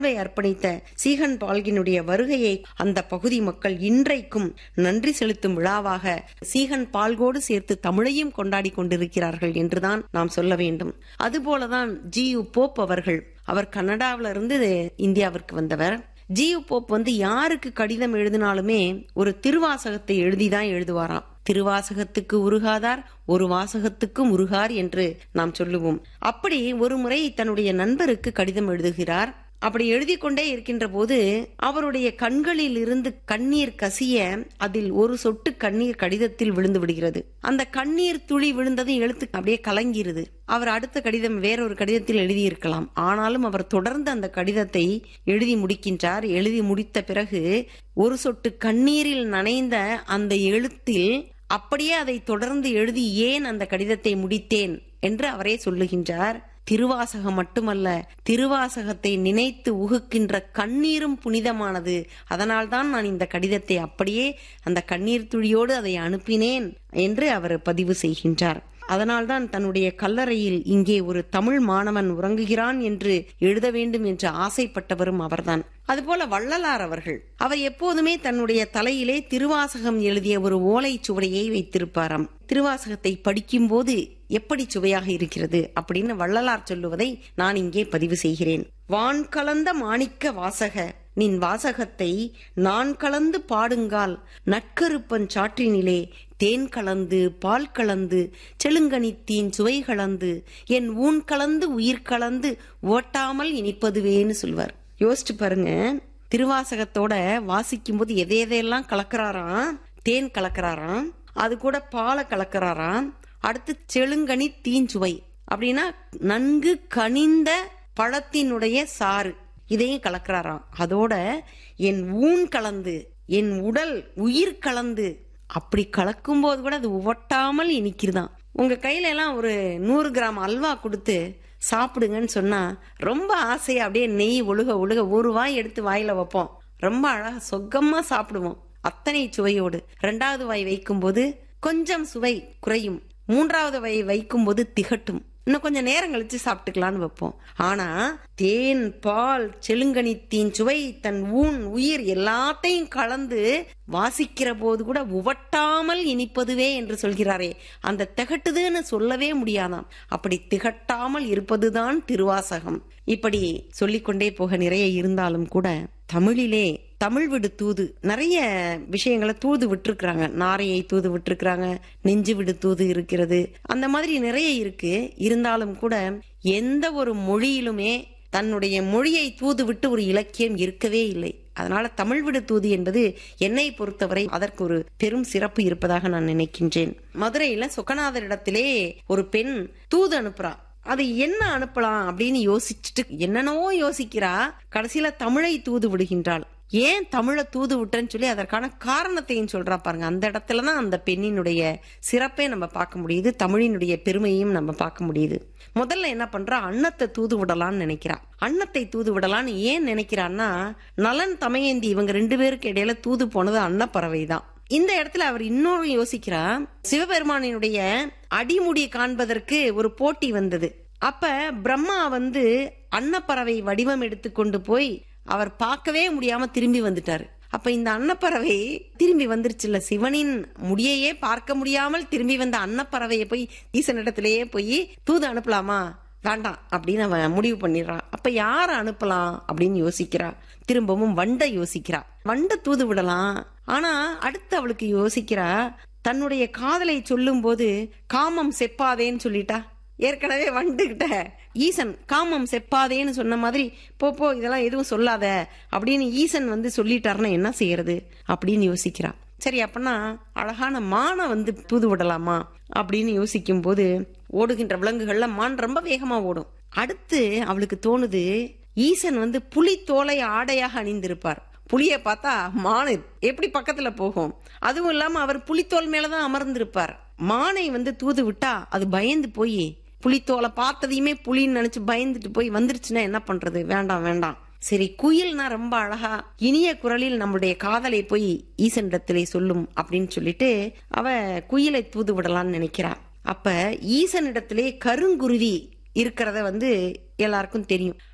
அர்ப்பணித்த சீகன் பால்கினுடைய வருகையை அந்த பகுதி மக்கள் இன்றைக்கும் நன்றி செலுத்தும் விழாவாக சீகன் பால்கோடு சேர்த்து தமிழையும் கொண்டாடி கொண்டிருக்கிறார்கள் என்றுதான் நாம் சொல்ல வேண்டும் அதுபோலதான் ஜி யு போப் அவர்கள் அவர் கனடாவில இருந்து இந்தியாவிற்கு வந்தவர் ஜியு போப் வந்து யாருக்கு கடிதம் எழுதினாலுமே ஒரு திருவாசகத்தை எழுதிதான் எழுதுவாராம் திருவாசகத்துக்கு உருகாதார் ஒரு வாசகத்துக்கும் உருகார் என்று நாம் சொல்லுவோம் அப்படி ஒரு முறை தன்னுடைய நண்பருக்கு கடிதம் எழுதுகிறார் அப்படி எழுதி கொண்டே இருக்கின்ற போது அவருடைய கண்களில் இருந்து கண்ணீர் கசிய அதில் ஒரு சொட்டு கண்ணீர் கடிதத்தில் விழுந்து விடுகிறது அந்த கண்ணீர் துளி விழுந்ததும் எழுத்து அப்படியே கலங்கிருது அவர் அடுத்த கடிதம் வேறொரு கடிதத்தில் எழுதியிருக்கலாம் ஆனாலும் அவர் தொடர்ந்து அந்த கடிதத்தை எழுதி முடிக்கின்றார் எழுதி முடித்த பிறகு ஒரு சொட்டு கண்ணீரில் நனைந்த அந்த எழுத்தில் அப்படியே அதை தொடர்ந்து எழுதி ஏன் அந்த கடிதத்தை முடித்தேன் என்று அவரே சொல்லுகின்றார் திருவாசகம் மட்டுமல்ல திருவாசகத்தை நினைத்து உகுக்கின்ற கண்ணீரும் புனிதமானது அதனால்தான் நான் இந்த கடிதத்தை அப்படியே அந்த கண்ணீர் துளியோடு அதை அனுப்பினேன் என்று அவர் பதிவு செய்கின்றார் அதனால்தான் தன்னுடைய கல்லறையில் இங்கே ஒரு தமிழ் மாணவன் உறங்குகிறான் என்று எழுத வேண்டும் என்று ஆசைப்பட்டவரும் அவர்தான் அதுபோல வள்ளலார் அவர்கள் அவர் எப்போதுமே தன்னுடைய தலையிலே திருவாசகம் எழுதிய ஒரு ஓலை சுவடையை வைத்திருப்பாராம் திருவாசகத்தை படிக்கும் போது எப்படி சுவையாக இருக்கிறது அப்படின்னு வள்ளலார் சொல்லுவதை நான் இங்கே பதிவு செய்கிறேன் வான் கலந்த மாணிக்க வாசக நின் வாசகத்தை நான் கலந்து பாடுங்கால் நட்கருப்பன் சாற்றினிலே தேன் கலந்து பால் கலந்து செழுங்கனித்தீன் சுவை கலந்து என் ஊன் கலந்து உயிர் கலந்து ஓட்டாமல் இனிப்பதுவேன்னு சொல்வார் யோசிச்சு பாருங்க திருவாசகத்தோட வாசிக்கும் போது எதை எதையெல்லாம் கலக்கிறாராம் தேன் கலக்கிறாராம் அது கூட பாலை கலக்கிறாராம் அடுத்து செழுங்கனி தீஞ்சுவை அப்படின்னா நன்கு கனிந்த பழத்தினுடைய சாறு இதையும் கலக்கிறாராம் அதோட என் ஊன் கலந்து என் உடல் உயிர் கலந்து அப்படி கலக்கும் போது கூட அது ஒட்டாமல் இனிக்குதுதான் உங்க கையில எல்லாம் ஒரு நூறு கிராம் அல்வா கொடுத்து சாப்பிடுங்கன்னு சொன்னா ரொம்ப ஆசையா அப்படியே நெய் ஒழுக ஒழுக ஒரு வாய் எடுத்து வாயில வைப்போம் ரொம்ப அழகா சொக்கமா சாப்பிடுவோம் அத்தனை சுவையோடு ரெண்டாவது வாய் வைக்கும்போது கொஞ்சம் சுவை குறையும் மூன்றாவது வாய் வைக்கும்போது திகட்டும் இன்னும் கொஞ்சம் நேரம் கழிச்சு சாப்பிட்டுக்கலாம்னு வைப்போம் ஆனா தேன் பால் செழுங்கனித்தீன் சுவை தன் ஊன் உயிர் எல்லாத்தையும் கலந்து வாசிக்கிற போது கூட உவட்டாமல் இனிப்பதுவே என்று சொல்கிறாரே அந்த திகட்டுதுன்னு சொல்லவே முடியாதாம் அப்படி திகட்டாமல் இருப்பதுதான் திருவாசகம் இப்படி சொல்லிக்கொண்டே போக நிறைய இருந்தாலும் கூட தமிழிலே தமிழ் விடு தூது நிறைய விஷயங்களை தூது விட்டுருக்குறாங்க நாரையை தூது விட்டுருக்குறாங்க நெஞ்சு விடு தூது இருக்கிறது அந்த மாதிரி நிறைய இருக்கு இருந்தாலும் கூட எந்த ஒரு மொழியிலுமே தன்னுடைய மொழியை தூது விட்டு ஒரு இலக்கியம் இருக்கவே இல்லை அதனால தமிழ் விடு தூது என்பது என்னை பொறுத்தவரை அதற்கு ஒரு பெரும் சிறப்பு இருப்பதாக நான் நினைக்கின்றேன் மதுரையில சொக்கநாதரிடத்திலே ஒரு பெண் தூது அனுப்புறா அது என்ன அனுப்பலாம் அப்படின்னு யோசிச்சுட்டு என்னென்னவோ யோசிக்கிறா கடைசியில தமிழை தூது விடுகின்றாள் ஏன் தமிழை தூது விட்டேன்னு சொல்லி அதற்கான காரணத்தையும் சொல்றா பாருங்க அந்த இடத்துலதான் அந்த பெண்ணினுடைய சிறப்பே நம்ம பார்க்க முடியுது தமிழினுடைய பெருமையும் நம்ம பார்க்க முடியுது முதல்ல என்ன பண்றா அன்னத்தை தூது விடலாம்னு நினைக்கிறா அன்னத்தை தூது விடலான்னு ஏன் நினைக்கிறான்னா நலன் தமையந்தி இவங்க ரெண்டு பேருக்கு இடையில தூது போனது அன்னப்பறவை தான் இந்த இடத்துல அவர் இன்னொரு சிவபெருமானினுடைய சிவபெருமானினுடைய அடிமுடி காண்பதற்கு ஒரு போட்டி வந்தது அப்ப பிரம்மா வந்து அன்னப்பறவை வடிவம் எடுத்துக்கொண்டு போய் அவர் பார்க்கவே முடியாம திரும்பி வந்துட்டாரு அப்ப இந்த அன்னப்பறவை திரும்பி வந்துருச்சுல்ல சிவனின் முடியையே பார்க்க முடியாமல் திரும்பி வந்த அன்னப்பறவையை போய் ஈசனிடத்திலேயே போய் தூது அனுப்பலாமா வேண்டாம் அப்படின்னு அவன் முடிவு பண்ணிடுறான் அப்ப யார அனுப்பலாம் அப்படின்னு யோசிக்கிறா திரும்பவும் வண்டை யோசிக்கிறா வண்டை தூது விடலாம் ஆனா அடுத்து அவளுக்கு யோசிக்கிறா தன்னுடைய காதலை சொல்லும் போது காமம் செப்பாதேன்னு சொல்லிட்டா ஏற்கனவே வந்துகிட்ட ஈசன் காமம் செப்பாதேன்னு சொன்ன மாதிரி போ போ இதெல்லாம் எதுவும் சொல்லாத அப்படின்னு ஈசன் வந்து சொல்லிட்டாருன்னா என்ன செய்யறது அப்படின்னு யோசிக்கிறான் சரி அப்பனா அழகான மானை வந்து தூது விடலாமா அப்படின்னு யோசிக்கும் போது ஓடுகின்ற விலங்குகள்ல மான் ரொம்ப வேகமா ஓடும் அடுத்து அவளுக்கு தோணுது ஈசன் வந்து புலி தோலை ஆடையாக அணிந்திருப்பார் புலிய பார்த்தா மானு எப்படி பக்கத்துல போகும் அதுவும் இல்லாம அவர் புலித்தோல் மேலதான் அமர்ந்திருப்பார் மானை வந்து தூது விட்டா அது பயந்து போய் புலித்தோலை பார்த்ததையுமே புலின்னு நினைச்சு பயந்துட்டு போய் வந்துருச்சுன்னா என்ன பண்றது வேண்டாம் வேண்டாம் சரி குயில்னா ரொம்ப அழகா இனிய குரலில் நம்முடைய காதலை போய் ஈசனிடத்திலே சொல்லும் அப்படின்னு சொல்லிட்டு அவ குயிலை தூது விடலாம்னு நினைக்கிறா அப்ப ஈசனிடத்திலே கருங்குருவி இருக்கிறத வந்து எல்லாருக்கும் தெரியும்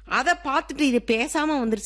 அதை பார்த்துட்டு இது பேசாம வந்துருச்சு